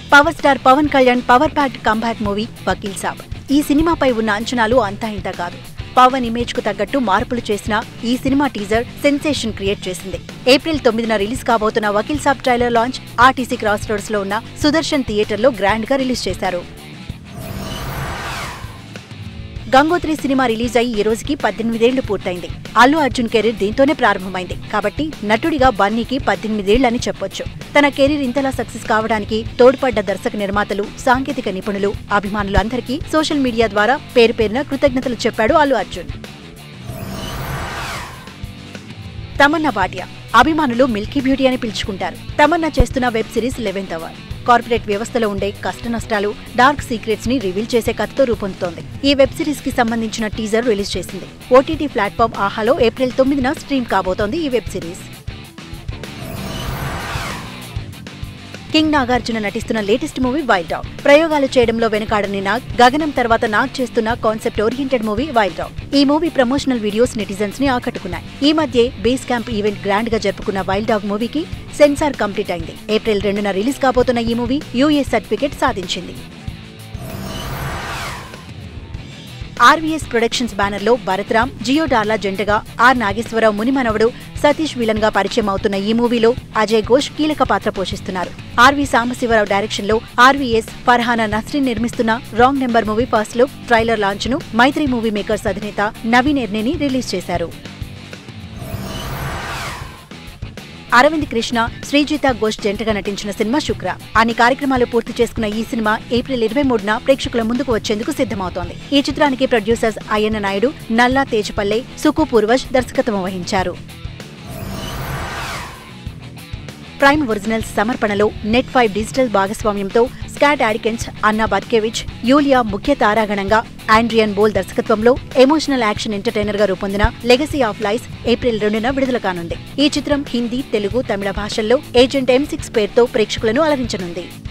power star Pawan Kalyan power packed comeback movie Vakeel Saab ఈ సినిమాపై ఉన్న అంచనాలు అంతా ఇంత కాదు పవన్ ఇమేజ్ కు తగ్గట్టు మార్పులు చేసిన ఈ సినిమా టీజర్ సెన్సేషన్ క్రియేట్ చేసింది ఏప్రిల్ తొమ్మిదిన రిలీజ్ కాబోతున్న Vakeel Saab trailer launch RTC cross roads లో ఉన్న సుదర్శన్ థియేటర్లో గ్రాండ్ గా రిలీజ్ చేశారు గంగోత్రి సినిమా రిలీజ్ అయ్యి ఈ రోజుకి పద్దెనిమిదేళ్లు పూర్తయింది అల్లు అర్జున్ కెరీర్ దీంతోనే ప్రారంభమైంది కాబట్టి నటుడిగా బన్నీకి పద్దెనిమిదేళ్లని చెప్పొచ్చు తన కెరీర్ ఇంతలా సక్సెస్ కావడానికి తోడ్పడ్డ దర్శక నిర్మాతలు సాంకేతిక నిపుణులు అభిమానులు అందరికీ సోషల్ మీడియా ద్వారా పేరు పేరున కృతజ్ఞతలు చెప్పాడు అల్లు అర్జున్ తమన్నా భాటియా అభిమానులు మిల్కీ బ్యూటీ అని పిలుచుకుంటారు తమన్నా చేస్తున్న web series eleventh hour corporate వ్యవస్థలో ఉండే కష్ట నష్టాలు డార్క్ సీక్రెట్స్ ని రివీల్ చేసే కథతో రూపొందుతోంది ఈ వెబ్ సిరీస్ కి సంబంధించిన టీజర్ రిలీజ్ చేసింది ఓటీటీ ప్లాట్ఫామ్ ఆహాలో ఏప్రిల్ తొమ్మిదిన స్ట్రీమ్ కాబోతోంది ఈ వెబ్ సిరీస్ కింగ్ నాగార్జున నటిస్తున్న లేటెస్ట్ మూవీ వైల్డ్ డాగ్ ప్రయోగాలు చేయడంలో వెనకాడని నాగ్ గగనం తర్వాత నాగ్ చేస్తున్న concept oriented movie wild dog ఈ మూవీ ప్రమోషనల్ వీడియోస్ నెటిజన్స్ ని ఆకట్టుకున్నాయి ఈ మధ్య బేస్ క్యాంప్ ఈవెంట్ గ్రాండ్ గా జరుపుకున్న వైల్డ్ డాగ్ మూవీకి సెన్సార్ కంప్లీట్ అయింది ఏప్రిల్ రెండున రిలీజ్ కాబోతున్న ఈ మూవీ యూఏ సర్టిఫికెట్ సాధించింది ఆర్వీఎస్ ప్రొడక్షన్స్ బ్యానర్ లో భరత్రామ్ జియో డార్లా జంటగా ఆర్ నాగేశ్వరరావు మునిమనవడు సతీష్ విలన్ గా పరిచయం అవుతున్న ఈ మూవీలో అజయ్ ఘోష్ కీలక పాత్ర పోషిస్తున్నారు ఆర్వి సాంబశివరావు డైరెక్షన్ లో ఆర్వీఎస్ ఫర్హానా నస్రీన్ నిర్మిస్తున్న wrong number movie first look trailer launch ను మైత్రి మూవీ మేకర్స్ అధినేత నవీన్ ఎర్నేని రిలీజ్ చేశారు అరవింద్ కృష్ణ శ్రీజిత ఘోష్ జంటగా నటించిన సినిమా శుక్ర అన్ని కార్యక్రమాలు పూర్తి చేసుకున్న ఈ సినిమా ఏప్రిల్ ఇరవై మూడున ప్రేక్షకుల ముందుకు వచ్చేందుకు సిద్ధమవుతోంది ఈ చిత్రానికి ప్రొడ్యూసర్స్ అయ్యన్న నాయుడు నల్లా తేజపల్లె సుకు పూర్వజ్ దర్శకత్వం వహించారు ప్రైమ్ ఒరిజినల్స్ సమర్పణలో నెట్ ఫైవ్ డిజిటల్ భాగస్వామ్యంతో Scott Adkins Anna Burkevich Yulia ముఖ్య తారాగణంగా ఆండ్రియన్ బోల్ దర్శకత్వంలో ఎమోషనల్ యాక్షన్ ఎంటర్టైనర్ గా రూపొందిన లెగసీ ఆఫ్ లైస్ ఏప్రిల్ రెండున విడుదల కానుంది ఈ చిత్రం హిందీ తెలుగు తమిళ భాషల్లో ఏజెంట్ ఎం సిక్స్ పేరుతో ప్రేక్షకులను అలరించనుంది